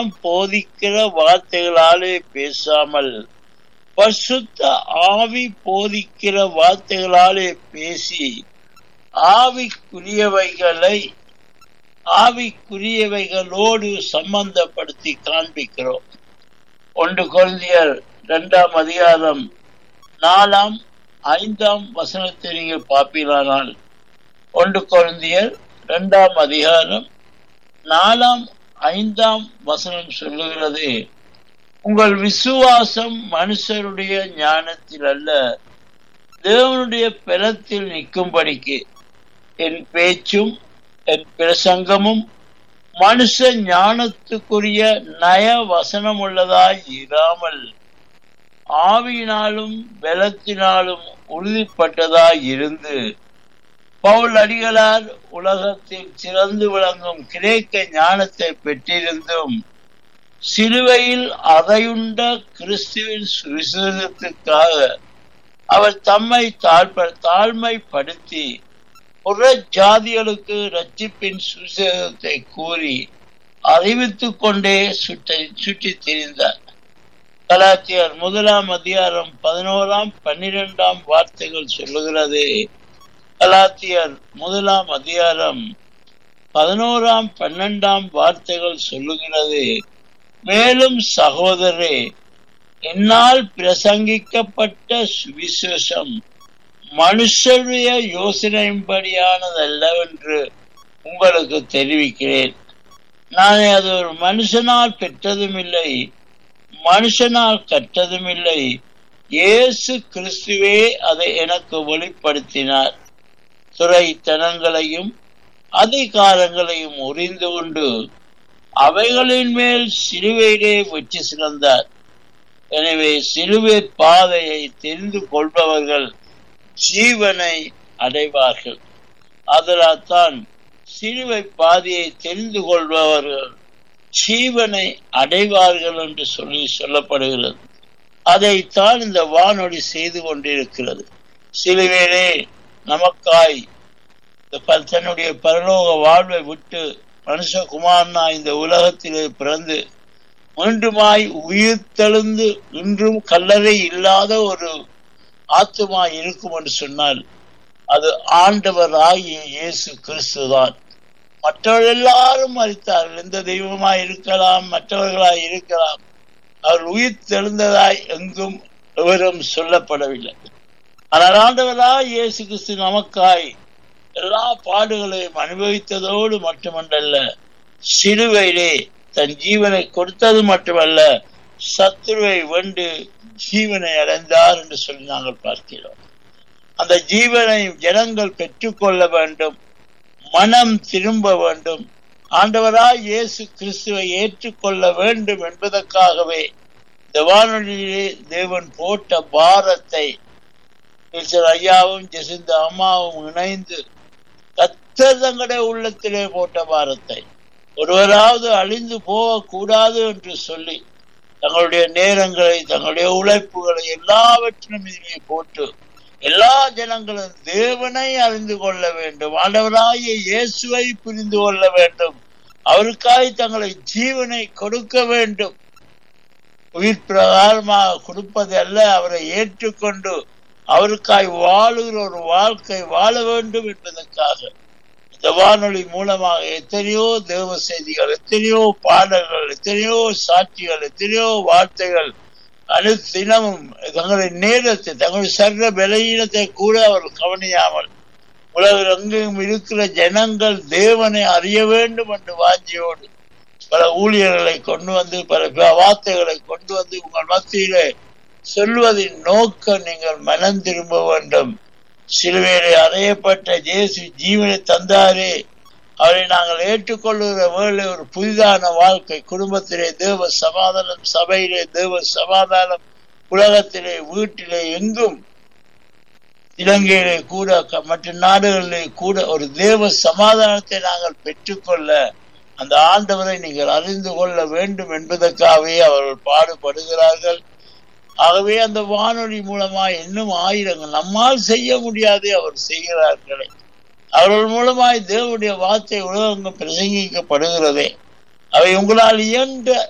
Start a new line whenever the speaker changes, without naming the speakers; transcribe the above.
மனம் போதிக்கிற வார்த்தைகளாலே பேசாமல் பசுத்த ஆவி போதிக்கிற வார்த்தைகளாலே பேசி ஆவிக்குரியவைகளை ஆவிக்குரியவைகளோடு சம்பந்தப்படுத்தி காண்பிக்கிறோம் ஒன்று குழந்தையர் இரண்டாம் அதிகாரம் நாலாம் ஐந்தாம் வசனத்தை நீங்கள் பார்ப்பீரானால் ஒன்று குழந்தையர் இரண்டாம் அதிகாரம் நாலாம் ஐந்தாம் வசனம் சொல்லுகிறது உங்கள் விசுவாசம் மனுஷருடைய ஞானத்தில் அல்ல தேவனுடைய பலத்தில் நிற்கும்படிக்கு என் பேச்சும் என் பிரசங்கமும் மனுஷ ஞானத்துக்குரிய நய வசனம் உள்ளதாய் இராமல் ஆவியினாலும் பலத்தினாலும் உறுதிப்பட்டதாய் இருந்து பவுல் அடிகளார் உலகத்தில் சிறந்து விளங்கும் கிரேக்க ஞானத்தை பெற்றிருந்தும் சிலுவையில் அதையுண்ட கிறிஸ்துவின் சுவிசேஷத்துக்காக அவர் தம்மை தாழ்ப தாழ்மைப்படுத்தி புற ஜாதிகளுக்கு ரட்சிப்பின் சுவிசேஷத்தை கூறி அறிவித்துக் கொண்டே சுற்றி சுற்றித் திரிந்தார் கலாத்தியர் முதலாம் அதிகாரம் பதினோராம் பன்னிரெண்டாம் வார்த்தைகள் சொல்லுகிறது கலாத்தியர் முதலாம் அதிகாரம் பதினோராம் பன்னெண்டாம் வார்த்தைகள் சொல்லுகிறது மேலும் சகோதரே என்னால் பிரசங்கிக்கப்பட்ட சுவிசேஷம் மனுஷருடைய யோசனையின்படியானதல்லவென்று உங்களுக்கு தெரிவிக்கிறேன் நான் அது ஒரு மனுஷனால் பெற்றதும் இல்லை மனுஷனால் கற்றதும் இல்லை இயேசு கிறிஸ்துவே அதை எனக்கு வெளிப்படுத்தினார் துறைத்தனங்களையும் அதிகாரங்களையும் உறிந்து கொண்டு அவைகளின் மேல் சிலுவையிலே வெற்றி சிறந்தார் எனவே சிலுவை பாதையை தெரிந்து கொள்பவர்கள் ஜீவனை அடைவார்கள் அதனால் தான் சிலுவை பாதையை தெரிந்து கொள்பவர்கள் ஜீவனை அடைவார்கள் என்று சொல்லி சொல்லப்படுகிறது அதைத்தான் இந்த வானொலி செய்து கொண்டிருக்கிறது சிலுவையிலே நமக்காய் தன்னுடைய பரலோக வாழ்வை விட்டு மனுஷகுமாரனா இந்த உலகத்திலே பிறந்து மீண்டுமாய் உயிர் தெழுந்து இன்றும் கல்லறை இல்லாத ஒரு ஆத்துமா இருக்கும் என்று சொன்னால் அது ஆண்டவர் ஆகிய இயேசு கிறிஸ்து தான் மற்றவர்கள் எல்லாரும் மறித்தார்கள் எந்த தெய்வமாய் இருக்கலாம் மற்றவர்களாய் இருக்கலாம் அவர் உயிர் தெழுந்ததாய் எங்கும் விவரம் சொல்லப்படவில்லை ஆனால் ஆண்டவராய் இயேசு கிறிஸ்து நமக்காய் எல்லா பாடுகளையும் அனுபவித்ததோடு மட்டுமன்றல்ல சிலுவையிலே தன் ஜீவனை கொடுத்தது மட்டுமல்ல சத்துருவை வென்று ஜீவனை அடைந்தார் என்று சொல்லி நாங்கள் பார்க்கிறோம் அந்த ஜீவனை ஜனங்கள் பெற்றுக்கொள்ள வேண்டும் மனம் திரும்ப வேண்டும் ஆண்டவராய் இயேசு கிறிஸ்துவை ஏற்றுக்கொள்ள வேண்டும் என்பதற்காகவே இந்த வானொலியிலே தேவன் போட்ட பாரத்தை ஐயாவும் ஜெசிந்த அம்மாவும் இணைந்து கத்தர் தங்களுடைய உள்ளத்திலே போட்ட பாரத்தை ஒருவராவது அழிந்து போகக்கூடாது என்று சொல்லி தங்களுடைய நேரங்களை தங்களுடைய உழைப்புகளை எல்லாவற்றிலும் இதிலே போட்டு எல்லா ஜனங்களும் தேவனை அறிந்து கொள்ள வேண்டும் ஆண்டவராகிய இயேசுவை புரிந்து கொள்ள வேண்டும் அவருக்காய் தங்களை ஜீவனை கொடுக்க வேண்டும் உயிர் பிரகாரமாக கொடுப்பது அல்ல அவரை ஏற்றுக்கொண்டு அவருக்காய் வாழுகிற ஒரு வாழ்க்கை வாழ வேண்டும் என்பதற்காக இந்த வானொலி மூலமாக எத்தனையோ தேவ செய்திகள் எத்தனையோ பாடல்கள் எத்தனையோ சாட்சிகள் எத்தனையோ வார்த்தைகள் அனுதினமும் தங்களுடைய நேரத்தை தங்களுடைய சர்வ பலகீனத்தை கூட அவர் கவனியாமல் உலகில் எங்கும் இருக்கிற ஜனங்கள் தேவனை அறிய வேண்டும் என்று வாஞ்சியோடு பல ஊழியர்களை கொண்டு வந்து பல வார்த்தைகளை கொண்டு வந்து உங்கள் மத்தியிலே சொல்வதின் நோக்கம் நீங்கள் மனம் திரும்ப வேண்டும் சிலுவையிலே அறையப்பட்ட ஜேசு ஜீவனை தந்தாரே அவரை நாங்கள் ஏற்றுக்கொள்ளுகிற வேலை ஒரு புதிதான வாழ்க்கை குடும்பத்திலே தேவ சமாதானம் சபையிலே தேவ சமாதானம் உலகத்திலே வீட்டிலே எங்கும் இலங்கையிலே கூட மற்ற நாடுகளிலே கூட ஒரு தேவ சமாதானத்தை நாங்கள் பெற்றுக்கொள்ள அந்த ஆண்டவரை நீங்கள் அறிந்து கொள்ள வேண்டும் என்பதற்காகவே அவர்கள் பாடுபடுகிறார்கள் ஆகவே அந்த வானொலி மூலமா இன்னும் ஆயிரங்கள் நம்மால் செய்ய முடியாதே அவர் செய்கிறார்களே அவர்கள் மூலமாய் தேவனுடைய வார்த்தை உலகங்கள் பிரசங்கிக்கப்படுகிறதே அவை உங்களால் இயன்ற